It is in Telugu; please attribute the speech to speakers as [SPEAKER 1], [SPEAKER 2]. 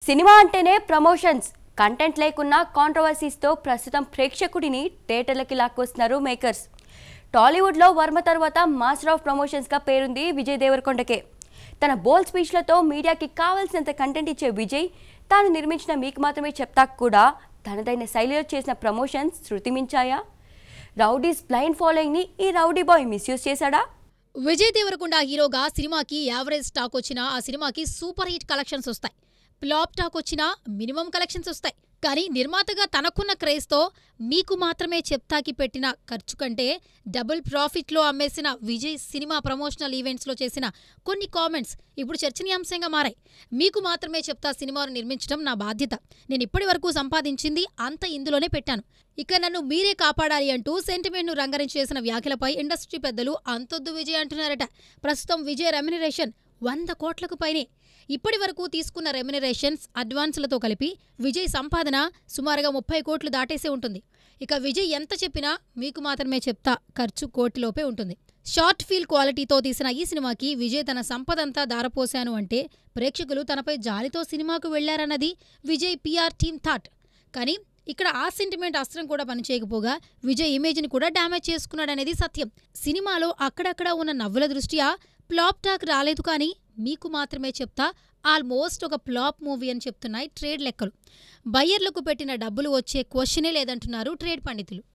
[SPEAKER 1] సినిమా అంటేనే ప్రమోషన్స్ కంటెంట్ లేకున్నా కాంట్రవర్సీస్తో ప్రస్తుతం ప్రేక్షకుడిని థియేటర్లకి లాక్కొస్తున్నారు మేకర్స్ టాలీవుడ్లో వర్మ తర్వాత మాస్టర్ ఆఫ్ ప్రమోషన్స్గా పేరుంది విజయ్ దేవరకొండకే తన బోల్ స్పీచ్లతో మీడియాకి కావాల్సినంత కంటెంట్ ఇచ్చే విజయ్ తాను నిర్మించిన మీకు మాత్రమే చెప్తా కూడా తనదైన శైలిలో చేసిన ప్రమోషన్స్ శృతి మించాయా రౌడీస్ బ్లైండ్ ఫాలోయింగ్ని ఈ రౌడీ బాయ్ మిస్యూజ్ చేశాడా
[SPEAKER 2] విజయ్ దేవరకొండ హీరోగా సినిమాకి యావరేజ్ టాక్ వచ్చినా ఆ సినిమాకి సూపర్ హిట్ కలెక్షన్స్ వస్తాయి ఫ్లాప్ టాక్ వచ్చినా మినిమం కలెక్షన్స్ వస్తాయి కానీ నిర్మాతగా తనకున్న క్రేజ్తో మీకు మాత్రమే చెప్తాకి పెట్టిన ఖర్చు కంటే డబుల్ ప్రాఫిట్లో అమ్మేసిన విజయ్ సినిమా ప్రమోషనల్ ఈవెంట్స్లో చేసిన కొన్ని కామెంట్స్ ఇప్పుడు చర్చనీయాంశంగా మారాయి మీకు మాత్రమే చెప్తా సినిమాను నిర్మించడం నా బాధ్యత నేను ఇప్పటి వరకు సంపాదించింది అంత ఇందులోనే పెట్టాను ఇక నన్ను మీరే కాపాడాలి అంటూ సెంటిమెంట్ను రంగరించి చేసిన వ్యాఖ్యలపై ఇండస్ట్రీ పెద్దలు అంతొద్దు విజయ్ అంటున్నారట ప్రస్తుతం విజయ్ రెమ్యునరేషన్ వంద కోట్లకు పైనే ఇప్పటి వరకు తీసుకున్న రెమ్యునరేషన్స్ అడ్వాన్సులతో కలిపి విజయ్ సంపాదన సుమారుగా ముప్పై కోట్లు దాటేసే ఉంటుంది ఇక విజయ్ ఎంత చెప్పినా మీకు మాత్రమే చెప్తా ఖర్చు కోటిలోపే ఉంటుంది షార్ట్ ఫీల్ క్వాలిటీతో తీసిన ఈ సినిమాకి విజయ్ తన సంపదంతా దారపోశాను అంటే ప్రేక్షకులు తనపై జాలితో సినిమాకు వెళ్లారన్నది విజయ్ పీఆర్ టీమ్ థాట్ కానీ ఇక్కడ ఆ సెంటిమెంట్ అస్త్రం కూడా పనిచేయకపోగా విజయ్ ఇమేజ్ని కూడా డ్యామేజ్ చేసుకున్నాడనేది సత్యం సినిమాలో అక్కడక్కడ ఉన్న నవ్వుల దృష్ట్యా ప్లాప్ టాక్ రాలేదు కానీ మీకు మాత్రమే చెప్తా ఆల్మోస్ట్ ఒక ప్లాప్ మూవీ అని చెప్తున్నాయి ట్రేడ్ లెక్కలు బయ్యర్లకు పెట్టిన డబ్బులు వచ్చే క్వశ్చనే లేదంటున్నారు ట్రేడ్ పండితులు